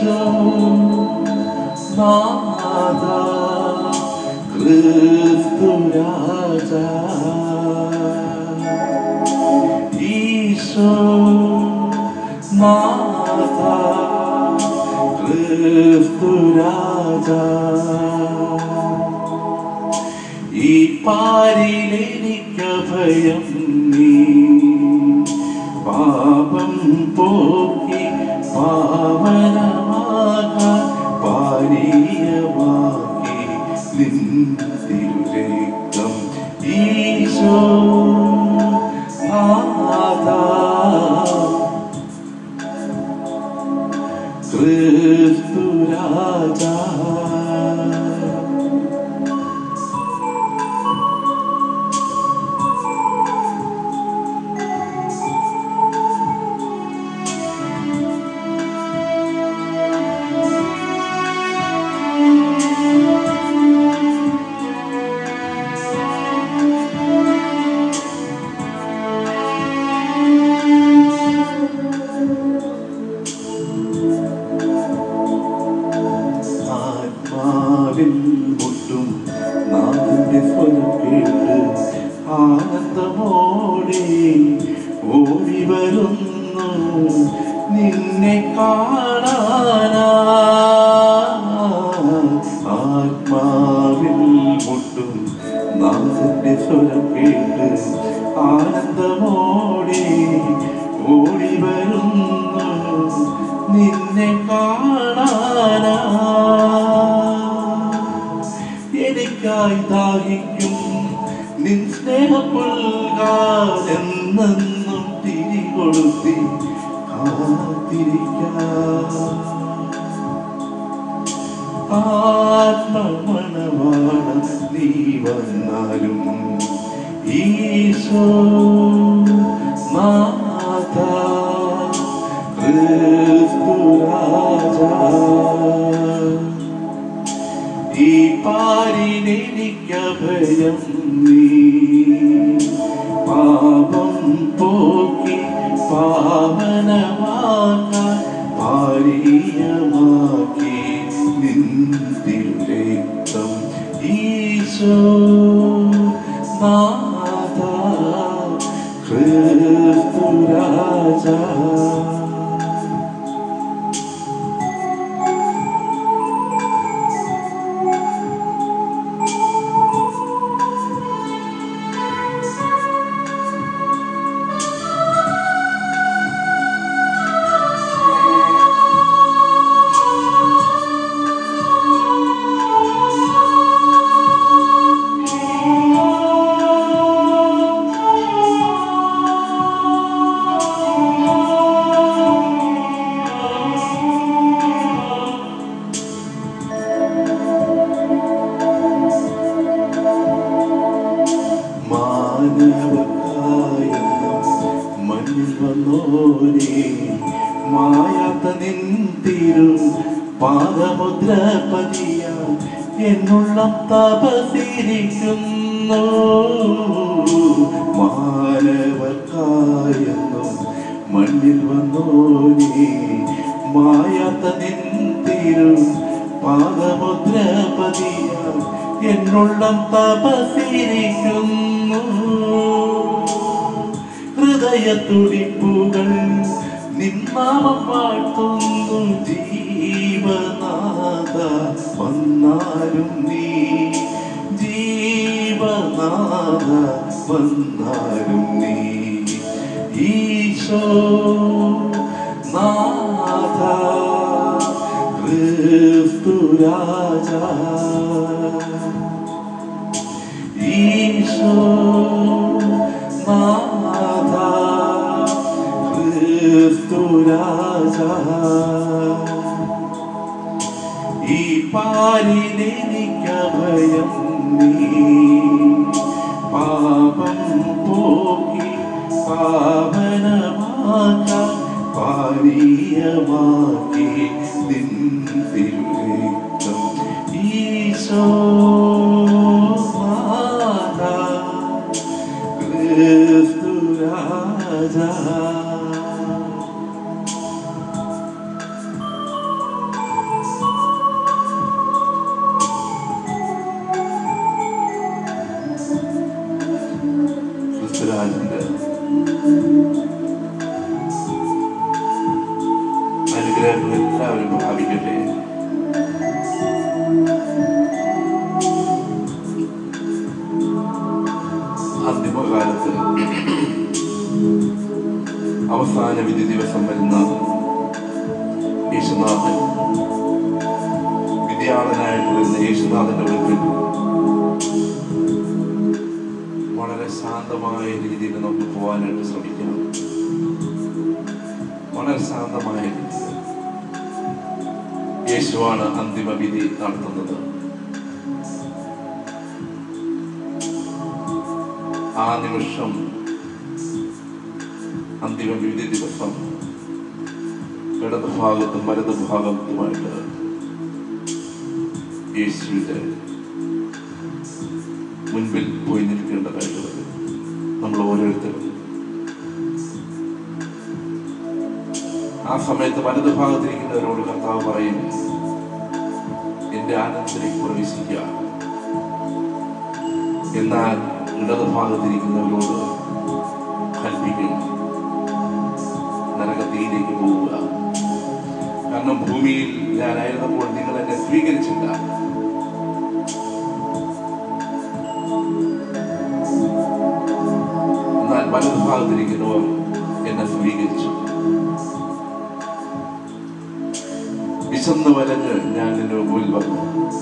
ഈശോ നാഥ ക്രിസ്തു രാജാ ഈശോ നാഥ ക്രിസ്തു രാജാ ഈ പാരിലെനിക്ക് ഭയം നീ പാപം പോക്കി പാവനമാകാൻ പാരീയമാക്കി നിന്തിരുരക്തം ഈശോ നാഥ ക്രിസ്തു രാജാ ആത്മാവിൽ മുട്ടും നാഥന്റെ സ്വരം കേട്ട് ആനന്ദമോടെ ഓടി വരുന്നു നിന്നെ കാണാനാ ആത്മാവിൽ മുട്ടും നാഥന്റെ സ്വരം കേട്ട് ആനന്ദമോടെ ഓടി വരുന്നു നിന്നെ കാണാനാ എനിക്കായി ദാഹിക്കും നിൻ സ്നേഹപ്പുൽകാരെന്നും തിരികൊളുത്തി കാത്തിരിക്കാം ആത്മമണവാണ നീ വന്നാലും ഈശോ നാഥ ക്രിസ്തു രാജാ ഈ പാരിനെനിക്ക് ഭയം നീ പാപം പോക്കി പാവനമാക്കാൻ പാരീയമാക്കി നിന്തിരുരക്തം ഈശോ നാഥ ക്രിസ്തു രാജാ മാനവക്കായെന്നും മണ്ണിൽ വന്നോരേ മായാത്ത നിന്തിരു പാദമുദ്ര പതിയാൻ എന്നുള്ള തപസിരിക്കുന്നു മാനവക്കായെന്നും മണ്ണിൽ വന്നോരേ മായാത്ത നിന്തിരു പാദമുദ്ര പതിയാൻ എന്നുള്ളം തപസിരിക്കുന്നു ഹൃദയത്തുടിപ്പുകൾ നിന്നാമം വാഴ്ത്തുന്നു ജീവനാഥ വന്നാലും നീ ജീവനാഥ വന്നാലും നീ ഈശോ നാഥ ക്രിസ്തു രാജാ ഈശോ നാഥ ക്രിസ്തു രാജാ ഈ പാലിനെനിക്ക് ഭയം നീ പാപം പോക്കി പാവനമാക്കാൻ പാരീയമാക്കി നിൻ തിരുരക്തം ഈശോ നാഥ ക്രിസ്തു രാജാ എല്ലാവരും പ്രാപിക്കട്ടെ അന്തിമകാലത്ത് അവസാന വിധി ദിവസം വരുന്ന യേശുനാഥൻ വിദ്യാളനായിട്ട് വരുന്ന യേശുനാഥന്റെ മുൻപിൽ വളരെ ശാന്തമായ രീതിയിൽ നമുക്ക് പോകാനായിട്ട് ശ്രമിക്കണം വളരെ ശാന്തമായ രീതിയിൽ യേശുവാണ് അന്തിമ വിധി നടത്തുന്നത് ആ നിമിഷം അന്തിമ വിധി ദിവസം ഇടത് ഭാഗത്തും വലത് ഭാഗത്തുമായിട്ട് യേശുവിന്റെ മുൻപിൽ പോയി നിൽക്കേണ്ടതായിട്ട് വരും നമ്മൾ ഓരോരുത്തരും ആ സമയത്ത് വലത് ഭാഗത്തിരിക്കുന്നവരോട് കർത്താവ് പറയും എന്റെ ആനന്ദത്തിലേക്ക് പ്രവേശിക്കുക എന്നാൽ ഇടത് ഭാഗത്തിരിക്കുന്നവരോട് കൽപ്പിക്കും നരകത്തിയിലേക്ക് പോവുക കാരണം ഭൂമിയിൽ ഞാനായിരുന്നപ്പോൾ നിങ്ങൾ എന്നെ സ്വീകരിച്ചില്ല എന്നാൽ വലത് ഭാഗത്തിരിക്കുന്നവർ എന്നെ സ്വീകരിച്ചു വിശന്ന് വലഞ്ഞ് ഞാൻ നിന്റെ മുമ്പിൽ വന്നു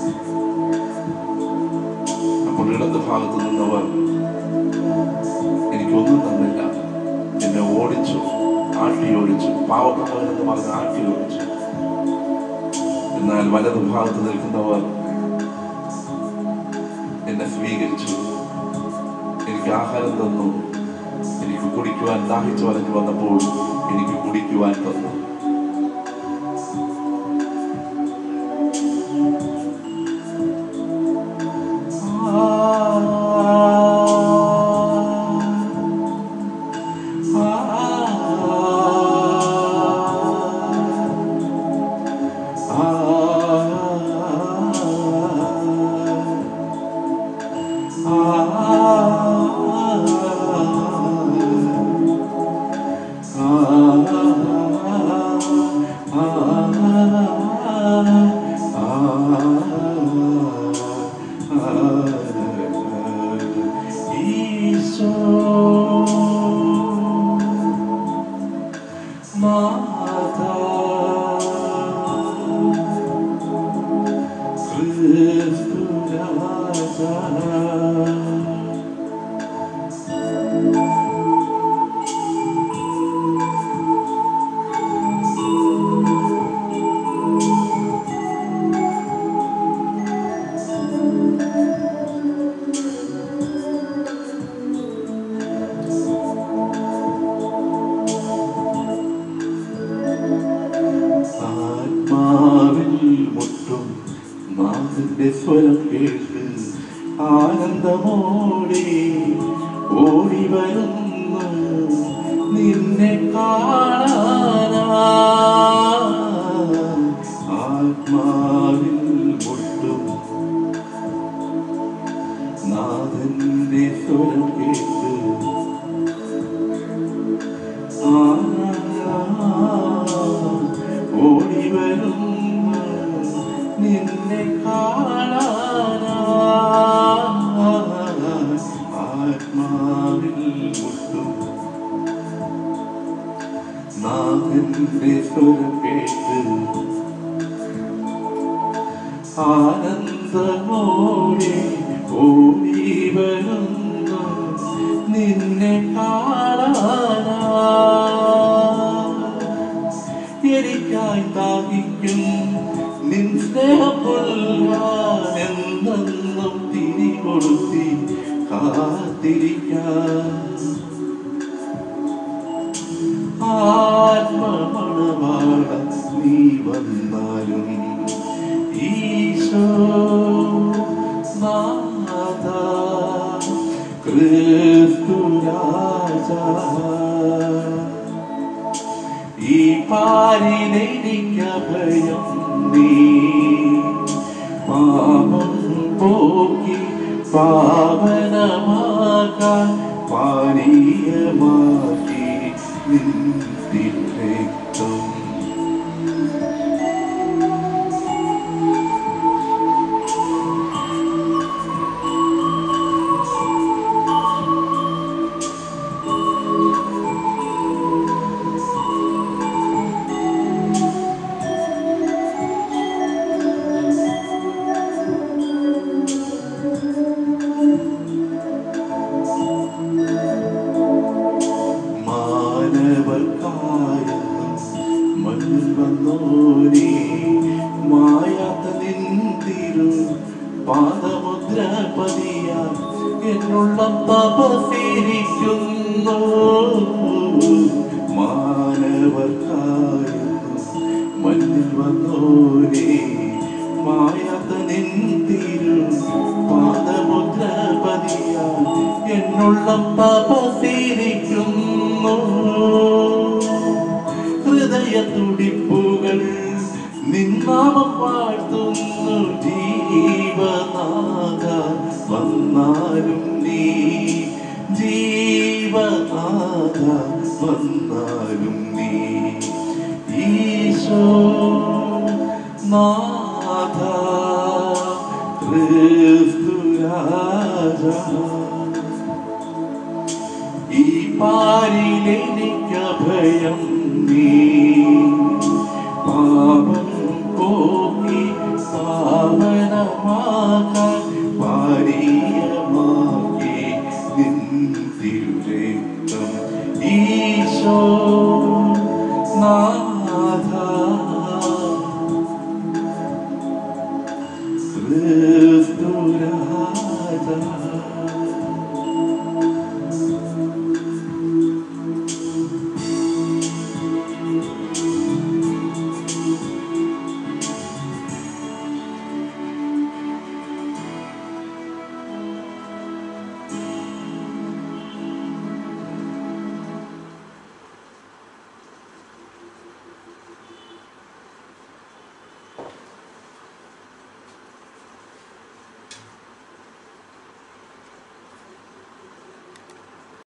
അപ്പോൾ ഇടത് ഭാഗത്ത് നിന്നവർ എനിക്കൊന്നും തന്നില്ല എന്നെ ഓടിച്ചു ആട്ടി ഓടിച്ചു പാവപ്പെട്ടവരെന്ന് പറഞ്ഞ് ആട്ടി ഓടിച്ചു എന്നാൽ വലത് ഭാഗത്ത് നിൽക്കുന്നവർ എന്നെ സ്വീകരിച്ചു എനിക്ക് ആഹാരം തന്നു എനിക്ക് കുടിക്കുവാൻ ദാഹിച്ചു വലഞ്ഞു വന്നപ്പോൾ എനിക്ക് കുടിക്കുവാൻ തന്നു ആത്മാവിൽ മുട്ടും നാഥന്റെ സ്വരം കേട്ട് ആനന്ദമോടെ ഓടി വരുന്നു നിന്നെ കാണാനാ ആത്മാവിൽ മുട്ടും നാഥന്റെ സ്വരം കേട്ട് ഓടി വരുന്ന നിന്നെ കാണാനാ ആത്മാവിൽ മുട്ടും നാഥന്റെ സ്വരം കേട്ട് ആനന്ദമോടെ ഓടി വരുന്ന നിന്നെ കാണാനാ എനിക്കായി താകിക്കും നിൻ സ്നേഹപ്പൊല്ലാൻ എന്നെന്നും തിരികൊടുത്തി കാത്തിരിക്കാൻ ആത്മമണവാള നീ വന്നാലും ഈശോ നാഥ ക്രിസ്തു രാജാ ഈ പാരിനെനിക്കഭയം നീ പാപം പോക്കി പാവനമാക്കാൻ പാനീയമാക്കി നിൻ തിരുരക്തം എന്നുള്ള തപസിരിക്കുന്നു മാനവർക്കായിരുന്നു മണ്ണിൽ വന്നോരേ മായാത്ത നിന്തിരു പാദമുദ്ര പതിയാൻ എന്നുള്ള തപസിരിക്കുന്നു ഹൃദയ തുടിപ്പുകൾ നിന്നാമം വാഴ്ത്തുന്നു ജീവനാഥ വന്നാലും നീ ജീവനാഥ വന്നാലും നീ ഈശോ നാഥ ക്രിസ്തു രാജാ ഈ പാരിലെനിക്കഭയം നീ പാപം പോക്കി പാവനമാകാൻ പാരീയമാക്കി നിൻ തിരുരക്തം ഈശോ നാഥ